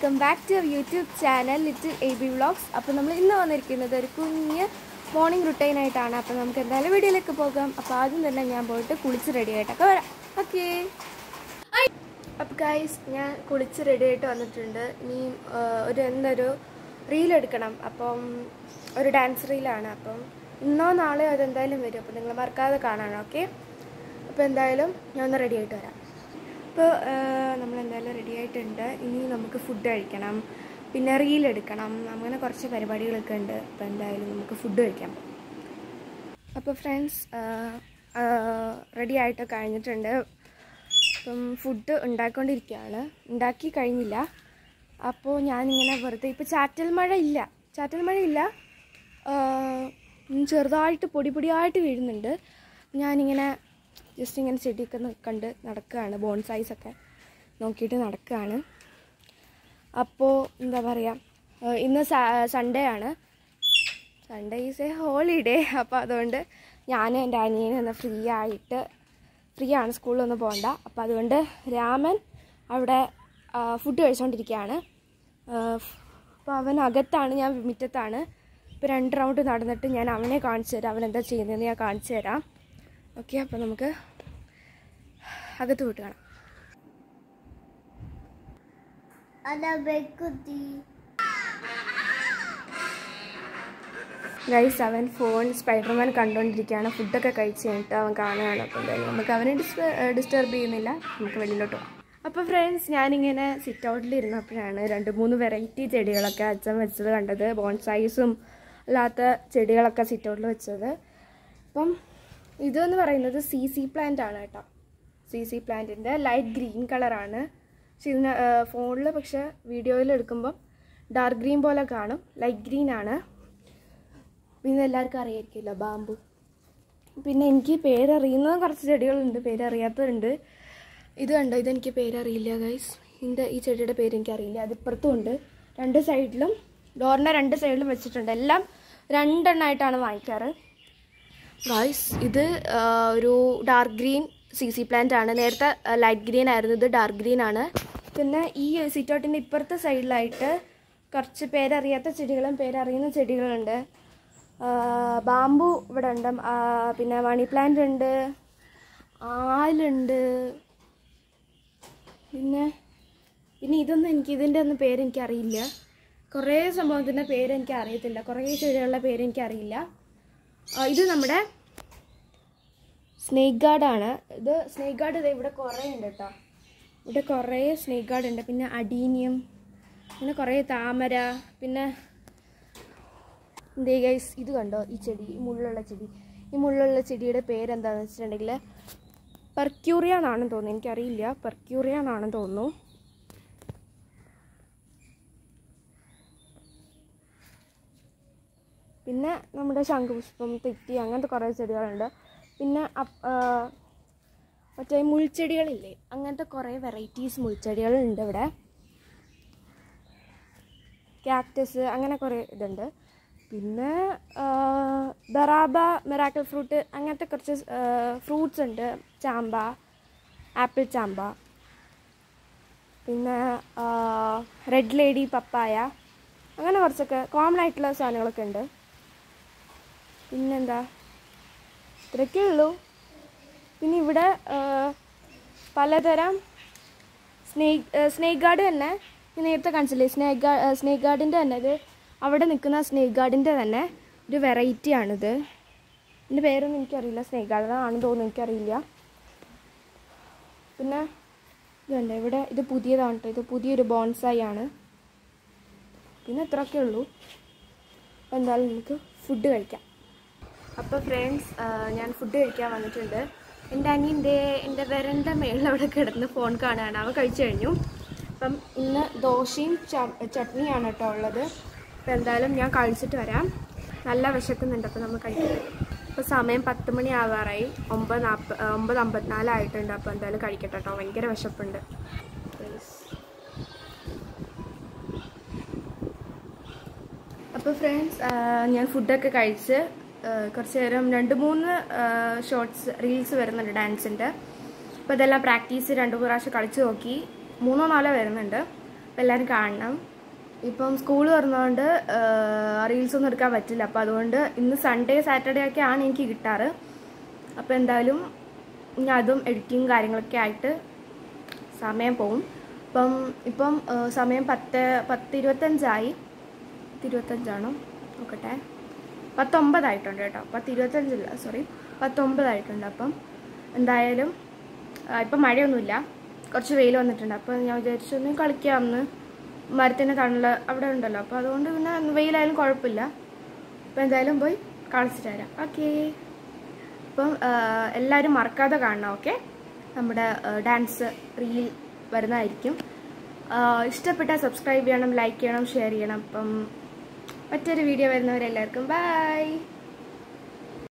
Welcome back to our YouTube channel little A B vlogs അപ്പോൾ നമ്മൾ ഇന്ന് വന്നിരിക്കുന്നത് ഒരു കുഞ്ഞ് മോർണിംഗ് റുട്ടീൻ ആയിട്ടാണ് അപ്പോൾ നമുക്ക് എന്തായാലും വീഡിയോയിലേക്ക് പോകാം അപ്പോൾ ആദ്യം തന്നെ ഞാൻ പോയിട്ട് കുളിച്ച് റെഡി ആയിട്ടൊക്കെ വരാം ഓക്കേ അപ്പോൾ ഗൈസ് ഞാൻ കുളിച്ച് റെഡി ആയിട്ട് വന്നിട്ടുണ്ട് ഇനി ആ, ഒരു എന്തൊരു റീൽ എടുക്കണം അപ്പം ഒരു ഡാൻസ് റീലാണ് അപ്പം ഇന്നോ നാളെയോ അതെന്തായാലും വരും അപ്പോൾ നിങ്ങൾ മറക്കാതെ കാണണം ഓക്കെ അപ്പോൾ എന്തായാലും ഞാൻ ഒന്ന് റെഡി ആയിട്ട് വരാം ഇപ്പോൾ നമ്മൾ എന്തായാലും റെഡി ആയിട്ടുണ്ട് ഇനി നമുക്ക് ഫുഡ് കഴിക്കണം പിന്നെ റീൽ എടുക്കണം അങ്ങനെ കുറച്ച് പരിപാടികളൊക്കെ ഉണ്ട് അപ്പോൾ എന്തായാലും നമുക്ക് ഫുഡ് കഴിക്കാം അപ്പോൾ ഫ്രണ്ട്സ് റെഡി ആയിട്ട് കഴിഞ്ഞിട്ടുണ്ട് അപ്പം ഫുഡ് ഉണ്ടാക്കിക്കൊണ്ടിരിക്കുകയാണ് ഉണ്ടാക്കി കഴിഞ്ഞില്ല അപ്പോൾ ഞാനിങ്ങനെ വെറുതെ ഇപ്പോൾ ചാറ്റൽ മഴ ഇല്ല ചാറ്റൽ മഴ ഇല്ല ആഹ് ഉം ചെറുതായിട്ട് പൊടി പൊടിയായിട്ട് വീഴുന്നുണ്ട് ഞാനിങ്ങനെ ജസ്റ്റ് ഇങ്ങനെ ചെടിയൊക്കെ ന- കണ്ട് നടക്കുകയാണ് ബോൺസൈസൊക്കെ നോക്കിയിട്ട് നടക്കുകയാണ് അപ്പോൾ എന്താ പറയുക ഇന്ന് സൺഡേ ആണ് സൺഡേ ഈസ് എ ഹോളിഡേ അപ്പോൾ അതുകൊണ്ട് ഞാൻ എൻ്റെ അനിയനും ഒന്ന് ഫ്രീ ആയിട്ട് ഫ്രീ ആണ് സ്കൂളിലൊന്നും പോകണ്ട അപ്പോൾ അതുകൊണ്ട് രാമൻ അവിടെ ഫുഡ് കഴിച്ചുകൊണ്ടിരിക്കുകയാണ് അപ്പോൾ അവൻ അകത്താണ് ഞാൻ മുറ്റത്താണ് ഇപ്പോൾ രണ്ട് റൗണ്ട് നടന്നിട്ട് ഞാൻ അവനെ കാണിച്ചു തരാം അവൻ എന്താ ചെയ്യുന്നതെന്ന് ഞാൻ കാണിച്ചു തരാം ഓക്കെ അപ്പോൾ നമുക്ക് അകത്ത് വിട്ട് കാണാം അതാ ബെക്കുത്തി ഗൈസ് അവൻ ഫോൺ സ്പൈഡർമാൻ കണ്ടുകൊണ്ടിരിക്കുകയാണ് ഫുഡൊക്കെ കഴിച്ച് കഴിഞ്ഞിട്ട് അവൻ കാണുകയാണ് അപ്പോൾ എന്തായാലും നമുക്ക് അവനെ ഡിസ്റ്റർബ് ചെയ്യുന്നില്ല നമുക്ക് വെളിയിലോട്ട് പോകാം അപ്പോൾ ഫ്രണ്ട്സ് ഞാനിങ്ങനെ സിറ്റ് ഔട്ടിൽ ഇരുന്നപ്പോഴാണ് രണ്ട് മൂന്ന് വെറൈറ്റി ചെടികളൊക്കെ അച്ഛൻ വെച്ചത് കണ്ടത് ബോൺസൈസും അല്ലാത്ത ചെടികളൊക്കെ സിറ്റ് ഔട്ടിൽ വെച്ചത് അപ്പം ഇതെന്ന് പറയുന്നത് സി സി പ്ലാന്റ് ആണ് കേട്ടോ സി സി പ്ലാന്റിൻ്റെ ലൈറ്റ് ഗ്രീൻ കളറാണ് പക്ഷെ ഇതിന് ഫോണിൽ പക്ഷെ വീഡിയോയിൽ എടുക്കുമ്പം ഡാർക്ക് ഗ്രീൻ പോലെ കാണും ലൈറ്റ് ഗ്രീൻ ആണ് പിന്നെ എല്ലാവർക്കും അറിയായിരിക്കുമല്ലോ ബാമ്പു പിന്നെ എനിക്ക് പേരറിയുന്ന കുറച്ച് ചെടികളുണ്ട് പേരറിയാത്തതുണ്ട് ഇത് കണ്ടോ ഇതെനിക്ക് പേരറിയില്ല ഗൈസ് ഇതിൻ്റെ ഈ ചെടിയുടെ പേര് എനിക്കറിയില്ല അത് ഇപ്പുറത്തും ഉണ്ട് രണ്ട് സൈഡിലും ഡോറിൻ്റെ രണ്ട് സൈഡിലും വെച്ചിട്ടുണ്ട് എല്ലാം രണ്ടെണ്ണമായിട്ടാണ് വാങ്ങിക്കാറ് ഗൈസ് ഇത് ആ, ഒരു dark green Z Z plant ആണ് നേരത്തെ ലൈറ്റ് ഗ്രീൻ ആയിരുന്നു ഇത് ഡാർക്ക് ഗ്രീൻ ആണ് പിന്നെ ഈ സിറ്റൗട്ടിൻ്റെ ഇപ്പുറത്തെ സൈഡിലായിട്ട് കുറച്ച് പേരറിയാത്ത ചെടികളും പേരറിയുന്ന ചെടികളുണ്ട് ആ, ബാമ്പു ഇവിടെ ഉണ്ട് ആ, പിന്നെ മണി പ്ലാന്റ് ഉണ്ട് ആലുണ്ട് പിന്നെ പിന്നെ ഇതൊന്നും എനിക്ക് ഇതിൻ്റെ ഒന്നും പേര് എനിക്കറിയില്ല കുറേ സംഭവത്തിൻ്റെ പേര് എനിക്ക് അറിയത്തില്ല കുറേ ചെടികളുടെ പേര് എനിക്കറിയില്ല ആ, ഇത് നമ്മുടെ സ്നേക്ക് ഗാർഡാണ് ഇത് സ്നേക്ക് ഗാർഡ് ഇത് ഇവിടെ കുറേ ഉണ്ട് കേട്ടോ ഇവിടെ കുറേ സ്നേക്ക് ഗാർഡ് ഉണ്ട് പിന്നെ അഡീനിയം പിന്നെ കുറേ താമര പിന്നെ ദേ ഗൈസ് ഇത് കണ്ടോ ഈ ചെടി ഈ മുള്ളുള്ള ചെടി ഈ മുള്ളുള്ള ചെടിയുടെ പേരെന്താണെന്ന് വെച്ചിട്ടുണ്ടെങ്കിൽ പെർക്യൂറിയ എന്നാണെന്ന് തോന്നുന്നു എനിക്കറിയില്ല പെർക്യൂറിയ എന്നാണെന്ന് തോന്നുന്നു പിന്നെ നമ്മുടെ ശംഖുപുഷ്പം തെറ്റി അങ്ങനത്തെ കുറേ ചെടികളുണ്ട് പിന്നെ അപ്- ആ, മറ്റേ മുൾച്ചെടികളില്ലേ അങ്ങനത്തെ കുറേ വെറൈറ്റീസ് മുൾച്ചെടികളുണ്ട് ഇവിടെ ക്യാക്ടസ് അങ്ങനെ കുറേ ഇതുണ്ട് പിന്നെ ബറാബ മെറാക്കൽ ഫ്രൂട്ട് അങ്ങനത്തെ കുറച്ച് ഫ്രൂട്ട്സ് ഉണ്ട് ചാമ്പ ആപ്പിൾ ചാമ്പ പിന്നെ റെഡ് ലേഡി പപ്പായ അങ്ങനെ കുറച്ചൊക്കെ കോമൺ ആയിട്ടുള്ള സാധനങ്ങളൊക്കെ ഉണ്ട് പിന്നെന്താ ഇത്രയൊക്കെ ഉള്ളൂ പിന്നെ ഇവിടെ ആ, പലതരം സ്നേക്ക് സ്നേക്ക് ഗാർഡ് തന്നെ ഞാൻ നേരത്തെ കാണിച്ചില്ലേ സ്നേക്ക് ഗാ സ്നേക്ക് ഗാർഡിൻ്റെ തന്നെ ഇത് അവിടെ നിൽക്കുന്ന സ്നേക്ക് ഗാർഡിൻ്റെ തന്നെ ഒരു വെറൈറ്റി ആണിത് ഇതിൻ്റെ പേരൊന്നും എനിക്കറിയില്ല സ്നേക്ക് ഗാർഡൻ ആണെന്ന് തോന്നുന്നു എനിക്കറിയില്ല പിന്നെ ഇതുണ്ട് ഇവിടെ ഇത് പുതിയതാണ് കേട്ടോ ഇത് പുതിയൊരു ബോൺസായി ആണ് പിന്നെ ഇത്രയൊക്കെ ഉള്ളൂ അപ്പോൾ എന്തായാലും നമുക്ക് ഫുഡ് കഴിക്കാം അപ്പോൾ ഫ്രണ്ട്സ് ഞാൻ ഫുഡ് കഴിക്കാൻ വന്നിട്ടുണ്ട് എൻ്റെ അനിയൻ്റെ എൻ്റെ വിരൻ്റെ മേളിൽ അവിടെ കിടന്ന് ഫോൺ കാണുകയാണ് അവ കഴിച്ചു കഴിഞ്ഞു അപ്പം ഇന്ന് ദോശയും ച- ചട്നിയാണ് കേട്ടോ ഉള്ളത് അപ്പോൾ എന്തായാലും ഞാൻ കഴിച്ചിട്ട് വരാം നല്ല വിശക്കുന്നുണ്ട് അപ്പോൾ നമ്മൾ കഴിക്കട്ടെ അപ്പോൾ സമയം പത്ത് മണി ആവാറായി ഒമ്പത് നാൽപ്പ ഒമ്പത് അമ്പത്തിനാലായിട്ടുണ്ട് അപ്പോൾ എന്തായാലും കഴിക്കട്ടെ കേട്ടോ ഭയങ്കര വിശപ്പുണ്ട് Please. അപ്പോൾ ഫ്രണ്ട്സ് ഞാൻ ഫുഡൊക്കെ കഴിച്ച് ആ, കുറച്ച് നേരം രണ്ട് മൂന്ന് ഷോർട്സ് റീൽസ് വരുന്നുണ്ട് ഡാൻസിൻ്റെ അപ്പോൾ ഇതെല്ലാം പ്രാക്ടീസ് രണ്ട് മൂന്ന് പ്രാവശ്യം കളിച്ച് നോക്കി മൂന്നോ നാലോ വരുന്നുണ്ട് അപ്പം എല്ലാവരും കാണണം ഇപ്പം സ്കൂൾ തുറന്നതുകൊണ്ട് റീൽസ് ഒന്നും എടുക്കാൻ പറ്റില്ല അപ്പം അതുകൊണ്ട് ഇന്ന് സൺഡേ സാറ്റർഡേ ഒക്കെ ആണ് എനിക്ക് കിട്ടാറ് അപ്പോൾ എന്തായാലും ഇനി അതും എഡിറ്റിങ് കാര്യങ്ങളൊക്കെ ആയിട്ട് സമയം പോവും ഇപ്പം ഇപ്പം ആ, സമയം പത്ത് പത്ത് ഇരുപത്തഞ്ചായി പത്ത് ഇരുപത്തഞ്ചാണോ നോക്കട്ടെ പത്തൊമ്പതായിട്ടുണ്ട് കേട്ടോ പത്ത് ഇരുപത്തഞ്ചില്ല സോറി പത്തൊമ്പതായിട്ടുണ്ട് അപ്പം എന്തായാലും ആ, ഇപ്പം മഴയൊന്നുമില്ല കുറച്ച് വെയിൽ വന്നിട്ടുണ്ട് അപ്പം ഞാൻ വിചാരിച്ചു ഒന്ന് കളിക്കാമെന്ന് മരത്തിൻ്റെ തണല് അവിടെ ഉണ്ടല്ലോ അപ്പോൾ അതുകൊണ്ട് പിന്നെ വെയിലായാലും കുഴപ്പമില്ല അപ്പം എന്തായാലും പോയി കളിച്ചിട്ട് വരാം ഓക്കേ അപ്പം ആ, എല്ലാവരും മറക്കാതെ കാണണം ഓക്കെ നമ്മുടെ ഡാൻസ് റീൽ വരുന്നതായിരിക്കും ആ, ഇഷ്ടപ്പെട്ടാൽ സബ്സ്ക്രൈബ് ചെയ്യണം ലൈക്ക് ചെയ്യണം ഷെയർ ചെയ്യണം അപ്പം മറ്റൊരു വീഡിയോ വരുന്നവരെല്ലാവർക്കും ബൈ